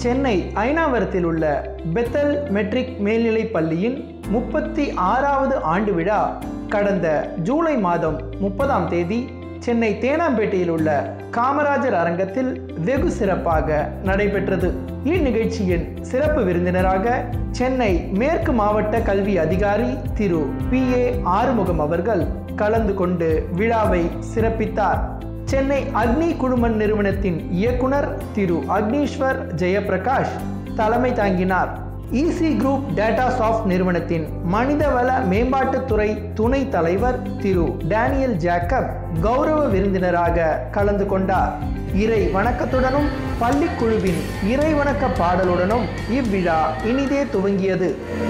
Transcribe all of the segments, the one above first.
சென்னை ஐனாவரத்தில் உள்ள Bethel matric மேல்நிலைப் பள்ளியின் முப்பத்தி ஆறாவது ஆண்டு விழா கடந்த ஜூலை மாதம் முப்பதாம் தேதி சென்னை தேனாம்பேட்டையில் உள்ள காமராஜர் அரங்கத்தில் வெகு சிறப்பாக நடைபெற்றது இந்நிகழ்ச்சியின் சிறப்பு விருந்தினராக சென்னை மேற்கு மாவட்ட கல்வி அதிகாரி திரு பி ஏ ஆறுமுகம் அவர்கள் கலந்து கொண்டு விழாவை சிறப்பித்தார் சென்னை அக்னி குழுமன் நிறுவனத்தின் இயக்குனர் திரு அக்னீஸ்வர் ஜெயபிரகாஷ் தலைமை தாங்கினார் ஈசி குரூப் டேட்டா சாஃப்ட் நிறுவனத்தின் மனிதவள மேம்பாட்டுத்துறை துணை தலைவர் திரு டேனியல் ஜேக்கப் கௌரவ விருந்தினராக கலந்து கொண்டார் இறை வணக்கத்துடனும் பள்ளிக்குழுவின் இறை வணக்க பாடலுடனும் இவ்விழா இனிதே துவங்கியது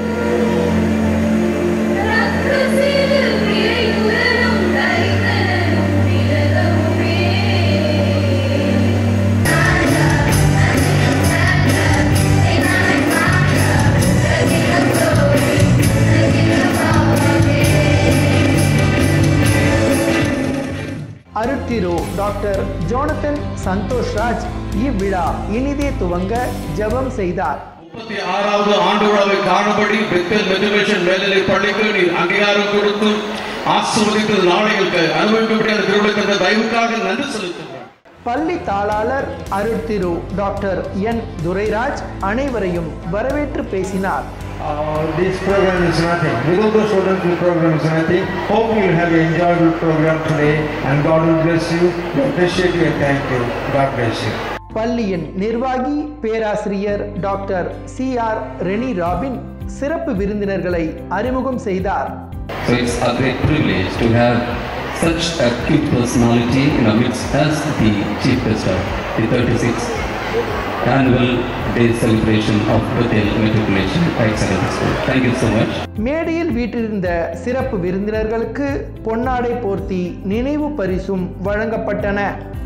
அருட்திரு டாக்டர் ஜோனத்தன் சந்தோஷ்ராஜ் இவ்விழா இனிதே துவங்க ஜெபம் செய்தார் முப்பத்தி ஆறாவது ஆண்டு விழாவை காணும்படி பெத்தல் மெட்ரிகுலேஷன் மேல்நிலை பள்ளிக்கு நீர் அங்கீகாரம் கொடுத்து ஆசிர்வதித்து நாளைகளுக்கு அனுபவிக்கப்பட்ட அந்த திருவிழா தந்த தயவுக்காக நன்றி செலுத்துகிறேன் பள்ளி தாளாளர் அருட்திரு டாக்டர் என் துரைராஜ் அனைவரையும் வரவேற்று பேசினார் Uh, this program is nothing. Without the students, this program is nothing. Hope you will have an enjoyable program today and God will bless you. We appreciate you and thank you. God bless you. பள்ளியின் நிர்வாகி பேராசிரியர் doctor C R Reni Robin சிறப்பு விருந்தினர்களை அறிமுகம் செய்தார் So it's a great privilege to have such a cute personality in our midst as the Chief Guest of the 36th annual day celebration of Bethel Matriculation High Secondary School. Thank you so much. மேடையில் வீற்றிருந்த சிறப்பு விருந்தினர்களுக்கு பொன்னாடை போர்த்தி நினைவு பரிசும் வழங்கப்பட்டன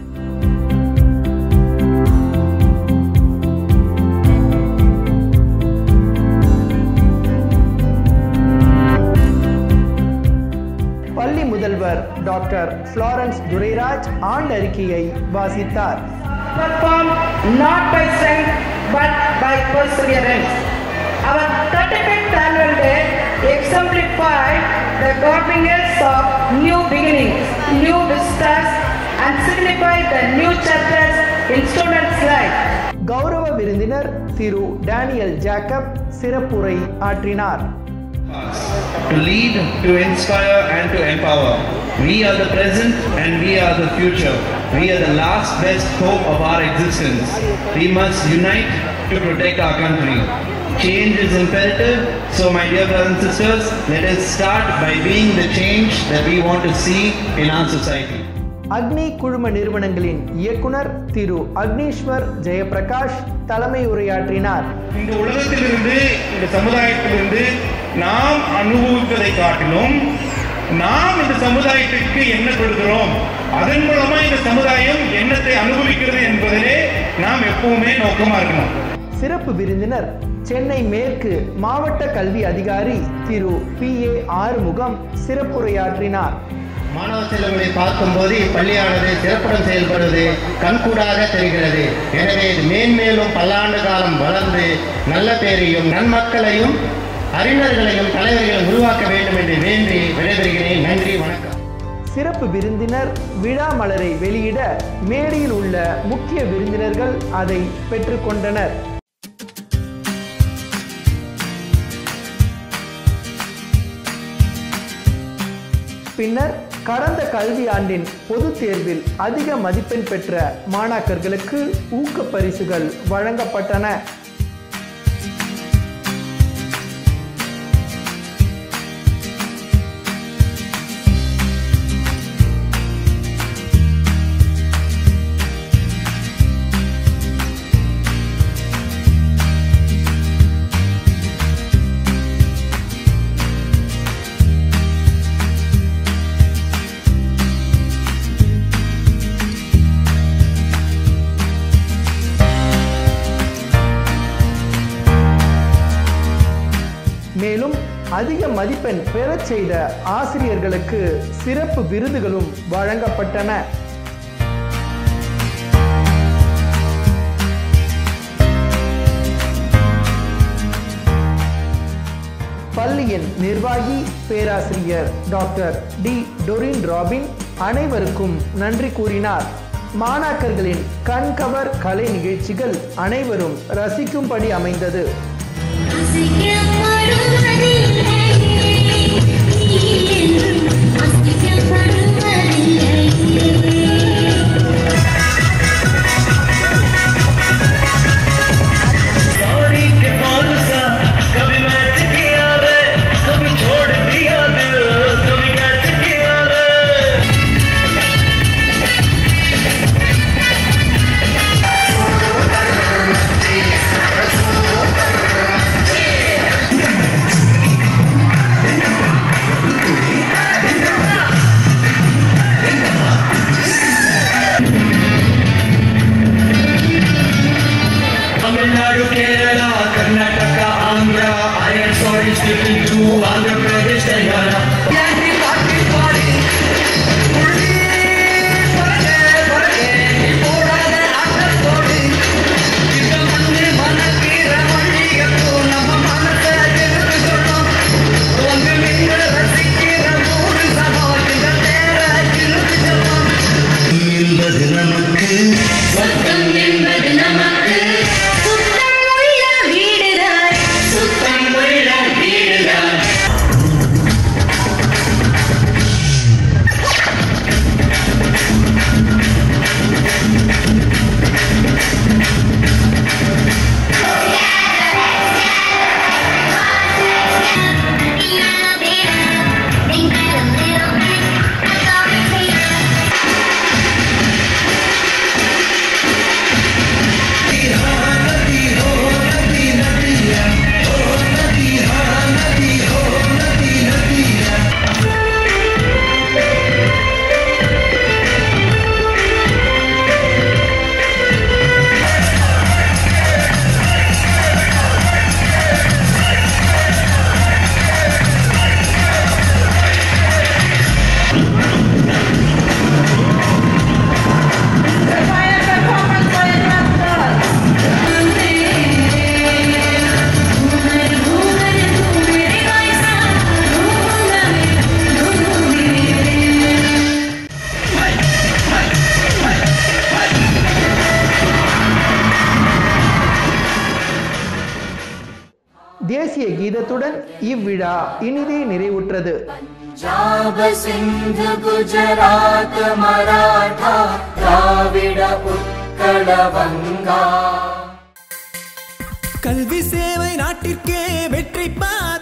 பள்ளி முதல்வர் டாக்டர் ஃப்ளாரன்ஸ் துரைராஜ் ஆண்டறிக்கையை வாசித்தார் performed not by strength but by perseverance. Our 35th annual day exemplified the godliness of new beginnings, new vistas, and signified the new chapters in students' life. கௌரவ விருந்தினர் திரு டேனியல் ஜேக்கப் சிறப்புரை ஆற்றினார் To lead, to inspire, and to empower. We are the present and we are the future. We are the last best hope of our existence. We must unite to protect our country. Change is imperative, so my dear brothers and sisters, let us start by being the change that we want to see in our society. அக்னி குழும நிறுவனங்களின் இயக்குனர் திரு அக்னீஸ்வர் ஜெயபிரகாஷ் தலைமை உரையாற்றினார் இந்த உலகத்திலிருந்து இந்த சமுதாயத்திலிருந்து நாம் அனுபவிப்பதை காட்டிலும் நாம் இந்த சமுதாயத்திற்கு என்ன கொடுக்கிறோம் அதன் மூலமா இந்த சமுதாயம் என்னத்தை அனுபவிக்கிறது என்பதிலே நாம் எப்பவுமே நோக்கமா இருக்கணும் சிறப்பு விருந்தினர் சென்னை மேற்கு மாவட்ட கல்வி அதிகாரி திரு பி ஏ ஆறுமுகம் சிறப்புரையாற்றினார் மாணவ செல்வங்களை பார்க்கும்போது இப்பள்ளியானது சிறப்புடன் செயல்படுவது கண்கூடாக தெரிகிறது எனவே இது மேன்மேலும் பல்லாண்டு காலம் வளர்ந்து நல்ல பேரையும் நன்மக்களையும் அறிஞர்களையும் தலைவர்களையும் உருவாக்க வேண்டும் என்று வேண்டி விடைபெறுகிறேன் நன்றி வணக்கம் சிறப்பு விருந்தினர் விழா மலரை வெளியிட மேடையில் உள்ள முக்கிய விருந்தினர்கள் அதை பெற்றுக்கொண்டனர் பின்னர் கடந்த கல்வி ஆண்டின் பொதுத் தேர்வில் அதிக மதிப்பெண் பெற்ற மாணாக்கர்களுக்கு ஊக்கப் பரிசுகள் வழங்கப்பட்டன மேலும் அதிக மதிப்பெண் பெறச் செய்த ஆசிரியர்களுக்கு சிறப்பு விருதுகளும் வழங்கப்பட்டன பள்ளியின் நிர்வாகி பேராசிரியர் டாக்டர் டி டொரின் ராபின் அனைவருக்கும் நன்றி கூறினார் மாணாக்கர்களின் கண்கவர் கலை நிகழ்ச்சிகள் அனைவரும் ரசிக்கும்படி அமைந்தது Tamilnadu, Kerala, Karnataka, Andhra, Iron Story, Sticking to Andhra Pradesh, Telangana. என்பது நமக்கு சுத்தம் என்பது நமக்கு சுத்தம் உள்ள வீடுதான் சுத்தம் உள்ள வீடுதான் தேசிய கீதத்துடன் இவ்விழா இனிதே நிறைவுற்றது पंजाब सिंध गुजरात मराठा द्राविड उत्कल बंगा கல்வி சேவை நாட்டிற்கே வெற்றி பாதை